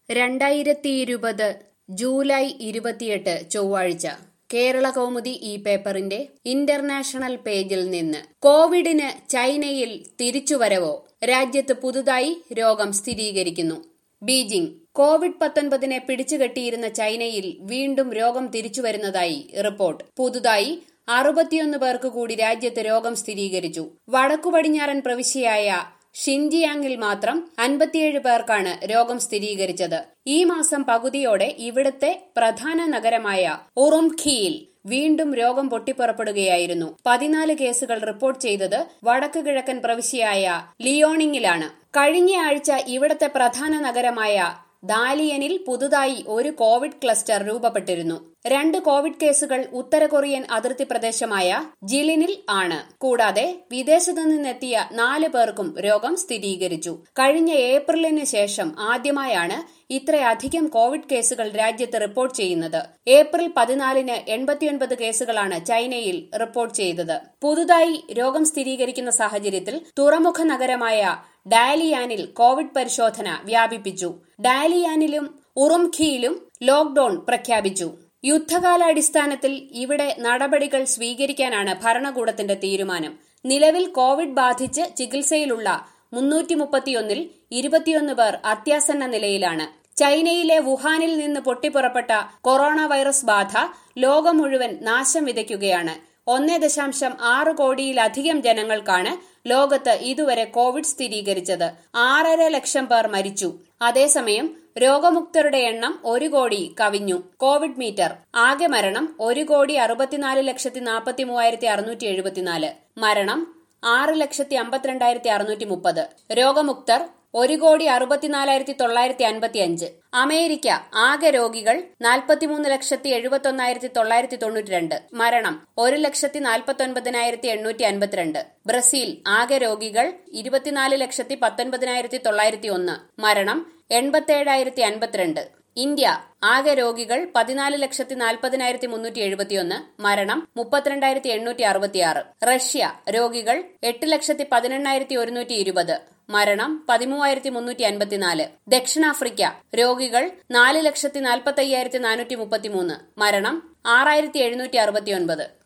രണ്ടായിരത്തി ഇരുപത് ജൂലൈ ഇരുപത്തിയെട്ട് ചൊവ്വാഴ്ച കേരള കൗമുദി ഈ പേപ്പറിന്റെ ഇന്റർനാഷണൽ പേജിൽ നിന്ന് കോവിഡിന് ചൈനയിൽ തിരിച്ചുവരവോ രാജ്യത്ത് പുതുതായി രോഗം സ്ഥിരീകരിക്കുന്നു ബീജിംഗ് കോവിഡ് പത്തൊൻപതിനെ പിടിച്ചുകെട്ടിയിരുന്ന ചൈനയിൽ വീണ്ടും രോഗം തിരിച്ചുവരുന്നതായി റിപ്പോർട്ട് പുതുതായി അറുപത്തിയൊന്ന് പേർക്ക് കൂടി രാജ്യത്ത് രോഗം സ്ഥിരീകരിച്ചു വടക്കു പടിഞ്ഞാറൻ പ്രവിശ്യയായ ഷിൻജിയാങ്ങിൽ മാത്രം അൻപത്തിയേഴ് പേർക്കാണ് രോഗം സ്ഥിരീകരിച്ചത് ഈ മാസം പകുതിയോടെ ഇവിടുത്തെ പ്രധാന നഗരമായ ഉറുംഖിയിൽ വീണ്ടും രോഗം പൊട്ടിപ്പുറപ്പെടുകയായിരുന്നു പതിനാല് കേസുകൾ റിപ്പോർട്ട് ചെയ്തത് വടക്ക് കിഴക്കൻ പ്രവിശ്യയായ ലിയോണിങ്ങിലാണ് കഴിഞ്ഞ ആഴ്ച ഇവിടത്തെ പ്രധാന നഗരമായ ദാലിയനിൽ പുതുതായി ഒരു കോവിഡ് ക്ലസ്റ്റർ രൂപപ്പെട്ടിരുന്നു രണ്ട് കോവിഡ് കേസുകൾ ഉത്തര കൊറിയൻ അതിർത്തി പ്രദേശമായ ജിലിനിൽ ആണ് കൂടാതെ വിദേശത്തു നിന്നെത്തിയ നാല് പേർക്കും രോഗം സ്ഥിരീകരിച്ചു കഴിഞ്ഞ ഏപ്രിലിന് ശേഷം ആദ്യമായാണ് ഇത്രയധികം കോവിഡ് കേസുകൾ രാജ്യത്ത് റിപ്പോർട്ട് ചെയ്യുന്നത് ഏപ്രിൽ പതിനാലിന് എൺപത്തിയൊൻപത് കേസുകളാണ് ചൈനയിൽ റിപ്പോർട്ട് ചെയ്തത് പുതുതായി രോഗം സ്ഥിരീകരിക്കുന്ന സാഹചര്യത്തിൽ തുറമുഖ നഗരമായ ഡാലിയാനിൽ കോവിഡ് പരിശോധന വ്യാപിപ്പിച്ചു ഡാലിയാനിലും ഉറുംഖിയിലും ലോക്ഡൌൺ പ്രഖ്യാപിച്ചു യുദ്ധകാലാടിസ്ഥാനത്തിൽ ഇവിടെ നടപടികൾ സ്വീകരിക്കാനാണ് ഭരണകൂടത്തിന്റെ തീരുമാനം നിലവിൽ കോവിഡ് ബാധിച്ച് ചികിത്സയിലുള്ള മുന്നൂറ്റി മുപ്പത്തിയൊന്നിൽ ഇരുപത്തിയൊന്ന് പേർ അത്യാസന്ന നിലയിലാണ് ചൈനയിലെ വുഹാനിൽ നിന്ന് പൊട്ടിപ്പുറപ്പെട്ട കൊറോണ വൈറസ് ബാധ ലോകം മുഴുവൻ നാശം വിതയ്ക്കുകയാണ് ഒന്നേ ദശാംശം ആറ് കോടിയിലധികം ജനങ്ങൾക്കാണ് ലോകത്ത് ഇതുവരെ കോവിഡ് സ്ഥിരീകരിച്ചത് ആറര ലക്ഷം പേർ മരിച്ചു അതേസമയം രോഗമുക്തരുടെ എണ്ണം ഒരു കോടി കവിഞ്ഞു കോവിഡ് മീറ്റർ ആകെ മരണം ഒരു കോടി അറുപത്തിനാല് ലക്ഷത്തി നാൽപ്പത്തി മൂവായിരത്തി അറുന്നൂറ്റി എഴുപത്തിനാല് മരണം ആറ് ലക്ഷത്തി അമ്പത്തിരണ്ടായിരത്തി അറുന്നൂറ്റി മുപ്പത് രോഗമുക്തർ ഒരു കോടി അറുപത്തിനാലായിരത്തി തൊള്ളായിരത്തി അൻപത്തി അഞ്ച് അമേരിക്ക ആകെ രോഗികൾ നാൽപ്പത്തിമൂന്ന് ലക്ഷത്തി എഴുപത്തി തൊള്ളായിരത്തി തൊണ്ണൂറ്റി രണ്ട് മരണം ഒരു ലക്ഷത്തി നാൽപ്പത്തി ഒൻപതിനായിരത്തി എണ്ണൂറ്റി അൻപത്തിരണ്ട് ബ്രസീൽ ആകെ രോഗികൾ ഇരുപത്തിനാല് ലക്ഷത്തി പത്തൊൻപതിനായിരത്തി തൊള്ളായിരത്തി ഒന്ന് മരണം എൺപത്തേഴായിരത്തി അൻപത്തിരണ്ട് ഇന്ത്യ ആകെ രോഗികൾ പതിനാല് ലക്ഷത്തി നാൽപ്പതിനായിരത്തി മുന്നൂറ്റി എഴുപത്തിയൊന്ന് മരണം മുപ്പത്തിരണ്ടായിരത്തി എണ്ണൂറ്റി അറുപത്തിയാറ് റഷ്യ രോഗികൾ എട്ട് ലക്ഷത്തി പതിനെണ്ണായിരത്തി ഒരുന്നൂറ്റി ഇരുപത് മരണം പതിമൂവായിരത്തി മുന്നൂറ്റി അൻപത്തിനാല് ദക്ഷിണാഫ്രിക്ക രോഗികൾ നാല് ലക്ഷത്തി നാൽപ്പത്തി അയ്യായിരത്തി നാനൂറ്റി മുപ്പത്തിമൂന്ന് മരണം ആറായിരത്തി എഴുന്നൂറ്റി അറുപത്തിയൊൻപത്